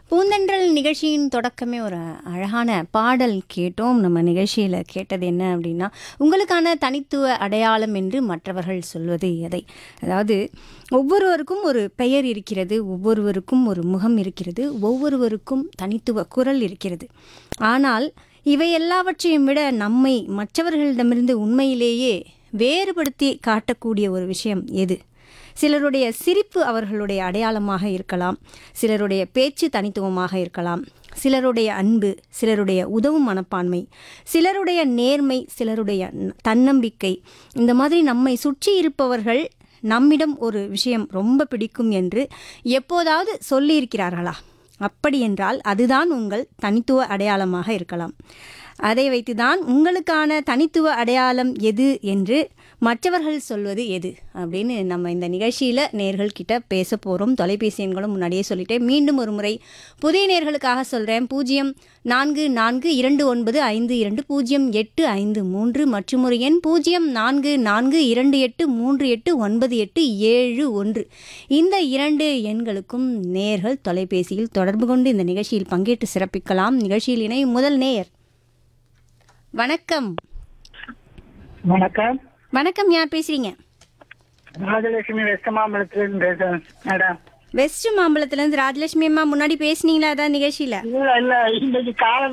பூந்தென்றல் நிகழ்ச்சியின் தொடக்கமே ஒரு அழகான பாடல் கேட்டோம் நம்ம நிகழ்ச்சியில் கேட்டது என்ன அப்படின்னா உங்களுக்கான தனித்துவ அடையாளம் என்று மற்றவர்கள் சொல்வது எதை அதாவது ஒவ்வொருவருக்கும் ஒரு பெயர் இருக்கிறது ஒவ்வொருவருக்கும் ஒரு முகம் இருக்கிறது ஒவ்வொருவருக்கும் தனித்துவ குரல் இருக்கிறது ஆனால் இவை எல்லாவற்றையும் விட நம்மை மற்றவர்களிடமிருந்து உண்மையிலேயே வேறுபடுத்தி காட்டக்கூடிய ஒரு விஷயம் எது சிலருடைய சிரிப்பு அவர்களுடைய அடையாளமாக இருக்கலாம் சிலருடைய பேச்சு தனித்துவமாக இருக்கலாம் சிலருடைய அன்பு சிலருடைய உதவும் மனப்பான்மை சிலருடைய நேர்மை சிலருடைய ந- தன்னம்பிக்கை இந்த மாதிரி நம்மை சுற்றி இருப்பவர்கள் நம்மிடம் ஒரு விஷயம் ரொம்ப பிடிக்கும் என்று எப்போதாவது சொல்லியிருக்கிறார்களா அப்படி என்றால் அதுதான் உங்கள் தனித்துவ அடையாளமாக இருக்கலாம் அதை வைத்துதான் உங்களுக்கான தனித்துவ அடையாளம் எது என்று மற்றவர்கள் சொல்வது எது அப்படின்னு நம்ம இந்த நிகழ்ச்சியில் நேர்கள் கிட்ட பேச போகிறோம் தொலைபேசி எண்களும் முன்னாடியே சொல்லிட்டேன் மீண்டும் ஒரு முறை புதிய நேர்களுக்காக சொல்கிறேன் பூஜ்ஜியம் நான்கு நான்கு இரண்டு ஒன்பது ஐந்து இரண்டு பூஜ்ஜியம் எட்டு ஐந்து மூன்று மற்றும் ஒரு எண் பூஜ்ஜியம் நான்கு நான்கு இரண்டு எட்டு மூன்று எட்டு ஒன்பது எட்டு ஏழு ஒன்று இந்த இரண்டு எண்களுக்கும் நேர்கள் தொலைபேசியில் தொடர்பு கொண்டு இந்த நிகழ்ச்சியில் பங்கேற்று சிறப்பிக்கலாம் நிகழ்ச்சியில் இணையும் முதல் நேயர் வணக்கம் வணக்கம் வணக்கம் யார் பேசுறீங்க ராஜலட்சுமி வெஸ்ட் மாம்பலத்திலிருந்து பேசுறேன் மேடம் வெஸ்ட் மாம்பலத்துலேருந்து ராஜலட்சுமி அம்மா முன்னாடி பேசுனீங்களா அதான் நிகழ்ச்சியில் இல்ல இல்ல இன்னைக்கு காலை